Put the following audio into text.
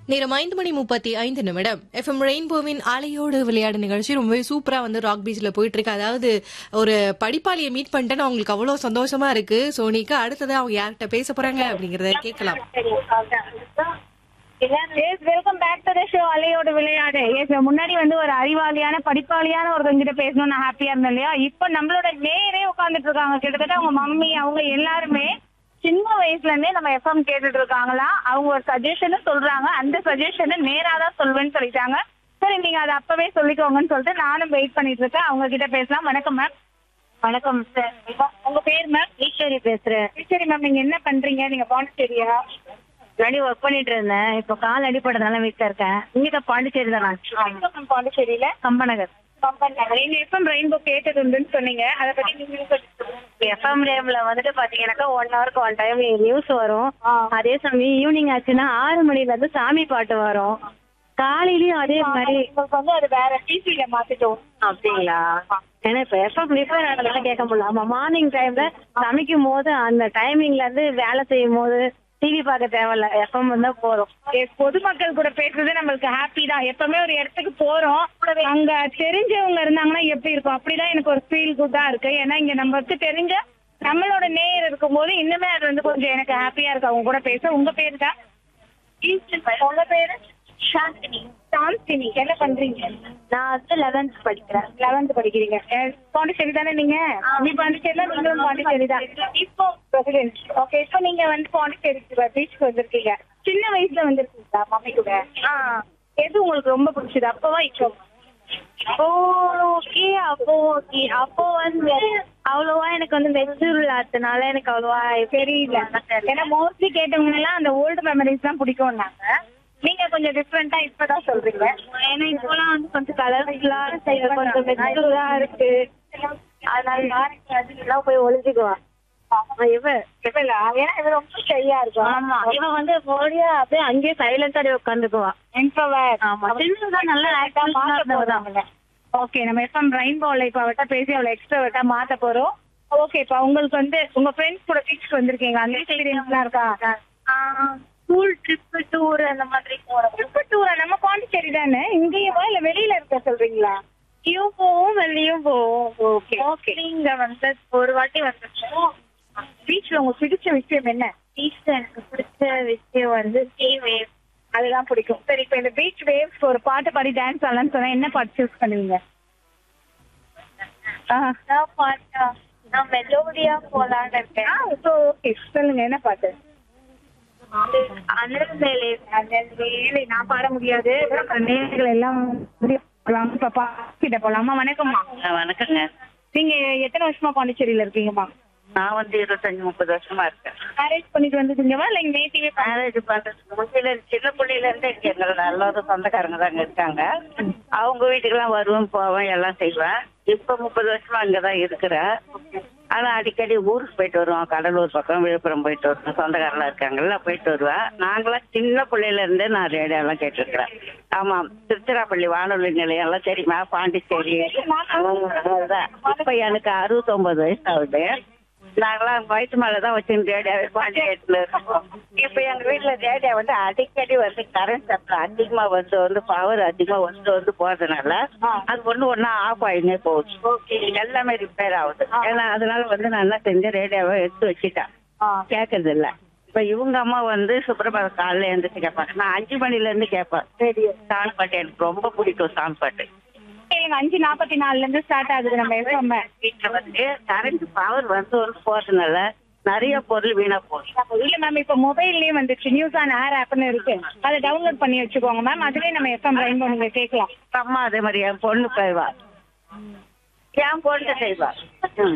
நேரம் ஐந்து மணி முப்பத்தி ஐந்து நிமிடம் எஃப்எம் ரெயின்போவின் அலையோடு விளையாடு நிகழ்ச்சி ரொம்பவே சூப்பரா வந்து ராக் பீச்ல போயிட்டு இருக்கு அதாவது ஒரு படிப்பாளியை மீட் பண்ணிட்டேன்னு அவங்களுக்கு அவ்வளவு சந்தோஷமா இருக்கு சோனிக்கு அடுத்தது அவங்க யார்கிட்ட பேச போறாங்க அப்படிங்கறத கேட்கலாம் welcome back to the show அலையோட விளையாடு எஸ் முன்னாடி வந்து ஒரு அறிவாளியான படிப்பாளியான ஒருத்தவங்க கிட்ட பேசணும் நான் ஹாப்பியா இருந்தேன் இல்லையா இப்போ நம்மளோட நேரே உட்காந்துட்டு இருக்காங்க கிட்டத்தட்ட அவங்க மம்மி அவங்க எல்லாருமே சின்ன வயசுல இருந்தே நம்ம எஃப்எம் கேட்டுட்டு இருக்காங்களா அவங்க ஒரு சஜஷனும் சொல்றாங்க அந்த சஜஷனை நேரா தான் சொல்வேன்னு சொல்லிட்டாங்க சரி நீங்க அதை அப்பவே சொல்லிக்கோங்கன்னு சொல்லிட்டு நானும் வெயிட் பண்ணிட்டு இருக்கேன் அவங்க கிட்ட பேசலாம் வணக்கம் மேம் வணக்கம் சார் உங்க பேர் மேம் ஈஸ்வரி பேசுறேன் ஈஸ்வரி மேம் நீங்க என்ன பண்றீங்க நீங்க பாண்டிச்சேரியா முன்னாடி ஒர்க் பண்ணிட்டு இருந்தேன் இப்போ கால் அடிப்பட்டதுனால வீட்டுல இருக்கேன் இங்க பாண்டிச்சேரி தான் நான் பாண்டிச்சேரியில கம்பநகர் நீங்க எஃப்எம் ரெயின்போ கேட்டது உண்டுன்னு சொன்னீங்க அதை பத்தி நீங்க சொல்லுங்க. எஃப்எம் ரேம்ல வந்துட்டு பாத்தீங்கன்னாக்கா ஒன் ஹவருக்கு ஒன் டைம் நியூஸ் வரும் ஆ. அதே சமயம் ஈவினிங் ஆச்சுன்னா ஆறு மணில இருந்து சாமி பாட்டு வரும் காலையிலயும் அதே மாதிரி உங்களுக்கு வந்து அது வேற டிவில மாத்திட்டோம் அப்படிங்களா ஏன்னா இப்ப எஃப்எம் ரிப்பேர் ஆனதுனால கேட்க முடியல ஆமா மார்னிங் டைம்ல சமைக்கும் போது அந்த டைமிங்ல இருந்து வேலை செய்யும் போது டிவி பார்க்க தேவையில்ல எஃப்எம் வந்தா போதும் Yes, பொதுமக்கள் கூட பேசுறது நம்மளுக்கு ஹாப்பி தான் எப்பவுமே ஒரு இடத்துக்கு போறோம் அங்க தெரிஞ்சவங்க இருந்தாங்கன்னா எப்படி இருக்கும் அப்படிதான் எனக்கு ஒரு ஃபீல் குட்டா இருக்கு ஏன்னா இங்க நமக்கு தெரிஞ்ச நம்மளோட நேயர் இருக்கும்போது இன்னுமே அது வந்து கொஞ்சம் எனக்கு ஹாப்பியா இருக்கு அவங்க கூட பேச உங்க பேரு தான் உங்க பேரு சாந்தினி சாந்தினி என்ன பண்றீங்க நான் வந்து லெவன்த் படிக்கிறேன் லெவன்த் படிக்கிறீங்க Eh, பாண்டிச்சேரி தானே நீங்க நீ பாண்டிச்சேரி தான் நீங்களும் பாண்டிச்சேரி தான் இப்போ பிரசிடென்ட் ஓகே இப்போ நீங்க வந்து பாண்டிச்சேரி பீச்சுக்கு வந்திருக்கீங்க சின்ன வயசுல வந்திருக்கீங்களா மம்மி கூட எது உங்களுக்கு ரொம்ப பிடிச்சது அப்பவா இப்போ அப்போ ஓகே அப்போ ஓகே அப்போ வந்து அவ்வளவா எனக்கு வந்து மெச்சூர் இல்லாததுனால எனக்கு அவ்வளவா தெரியல ஏன்னா மோஸ்ட்லி கேட்டவங்க எல்லாம் அந்த ஓல்டு மெமரிஸ் தான் பிடிக்கும்னாங்க நீங்க கொஞ்சம் டிஃப்ரெண்டா இப்பதான் சொல்றீங்க ஏன்னா இப்போலாம் வந்து கொஞ்சம் கலர்ஃபுல்லா கொஞ்சம் மெச்சூரா இருக்கு அதனால எல்லாம் போய் ஒளிஞ்சுக்குவா இவ இப்பலா ஏன்னா இது ரொம்ப ஷையா இருக்கும் ஆமா இவன் வந்து போடியா அப்படியே அங்கேயே சைலண்டா உட்காந்துக்குவா இன்ட்ரோவர்ட் ஆமா சின்னதா நல்ல ஆக்டிவா தான் ஓகே நம்ம எஃப்எம் ரெயின்போல இப்ப அவட்ட பேசி அவளை எக்ஸ்ட்ராவர்ட்டா மாத்த போறோம் ஓகே இப்ப உங்களுக்கு வந்து உங்க ஃப்ரெண்ட்ஸ் கூட பீச்சுக்கு வந்திருக்கீங்க அந்த எக்ஸ்பீரியன்ஸ்லாம் இருக்கா ஸ்கூல் ட்ரிப் டூர் அந்த மாதிரி போறோம் ட்ரிப் டூரா நம்ம பாண்டிச்சேரி தானே இங்கேயுமா இல்ல வெளியில இருக்க சொல்றீங்களா இங்கேயும் போவோம் வெளியும் போவோம் ஓகே ஓகே நீங்க வந்து ஒரு வாட்டி வந்துருக்கோம் பீச்ல உங்களுக்கு பிடிச்ச விஷயம் என்ன பீச் எனக்கு பிடிச்ச விஷயம் வந்து சீ வேவ் அதுதான் பிடிக்கும் சரி இப்ப இந்த பீச் வேவ்ஸ் ஒரு பாட்டு பாடி டான்ஸ் ஆடலாம்னு சொன்னா என்ன பாட்டு சூஸ் பண்ணுவீங்க நான் பாட்டா நான் மெலோடியா போலான்னு இருக்கேன் ஓகே சொல்லுங்க என்ன பாட்டு அனல் மேலே அண்ணன் வேலை நான் பாட முடியாது நேர்கள் எல்லாம் போலாம் பாப்பா கிட்ட போலாமா வணக்கம்மா வணக்கங்க நீங்க எத்தனை வருஷமா பாண்டிச்சேரியில இருக்கீங்கம்மா நான் வந்து இருபத்தஞ்சு முப்பது வருஷமா இருக்கேன் மேரேஜ் பண்ணிட்டு வந்துட்டீங்கவா இல்ல இங்க நேட்டிவே மேரேஜ் பண்றதுக்கு முன்னாடி சின்ன பிள்ளையில இருந்து இங்க எங்களோட எல்லாரும் சொந்தக்காரங்க தாங்க இருக்காங்க அவங்க வீட்டுக்கெல்லாம் வருவேன் போவேன் எல்லாம் செய்வேன் இப்ப முப்பது வருஷமா இங்கதான் இருக்கிறேன் ஆனா அடிக்கடி ஊருக்கு போயிட்டு வருவோம் கடலூர் பக்கம் விழுப்புரம் போயிட்டு வருவோம் சொந்தக்காரெல்லாம் இருக்காங்கல்ல போயிட்டு வருவேன் நாங்களாம் சின்ன பிள்ளையில இருந்தே நான் ரேடியோ எல்லாம் கேட்டிருக்கிறேன் ஆமா திருச்சிராப்பள்ளி வானொலி நிலையம் எல்லாம் தெரியுமா பாண்டிச்சேரி அதுதான். இப்ப எனக்கு அறுபத்தொன்பது வயசு ஆகுது நாங்களாம் வயிற்று மேலதான் வச்சு ரேடியோவே பாண்டி கேட்டுல இருக்கோம் இப்ப எங்க வீட்டுல ரேடியோ வந்து அடிக்கடி வந்து கரண்ட் சப்ளை அதிகமா வந்து வந்து பவர் அதிகமா வந்து வந்து போறதுனால அது ஒண்ணு ஒண்ணா ஆஃப் ஆயினே போகுது எல்லாமே ரிப்பேர் ஆகுது ஏன்னா அதனால வந்து நான் என்ன செஞ்சேன் ரேடியோவை எடுத்து வச்சுட்டேன் கேட்கறது இல்ல இப்ப இவங்க அம்மா வந்து சுப்பிரபாதம் காலையில எழுந்துச்சு கேட்பாங்க நான் அஞ்சு மணில இருந்து கேட்பேன் சாமி பாட்டு எனக்கு ரொம்ப பிடிக்கும் சாமி பாட்டு இல்லைங்க அஞ்சு நாற்பத்தி நாலுல இருந்து ஸ்டார்ட் ஆகுது நம்ம எஃப்எம் வீட்டுல வந்து கரண்ட் பவர் வந்து வந்து போறதுனால நிறைய பொருள் வீணா போகுது இல்ல மேம் இப்ப மொபைல்லயே வந்துச்சு நியூஸ் ஆன் ஏர் ஆப்னு இருக்கு அதை டவுன்லோட் பண்ணி வச்சுக்கோங்க மேம் அதுலயே நம்ம எஃப்எம் ரெயின்போ நீங்க கேட்கலாம் அம்மா அதே மாதிரி என் பொண்ணு செய்வா என் பொண்ணு செய்வா ம்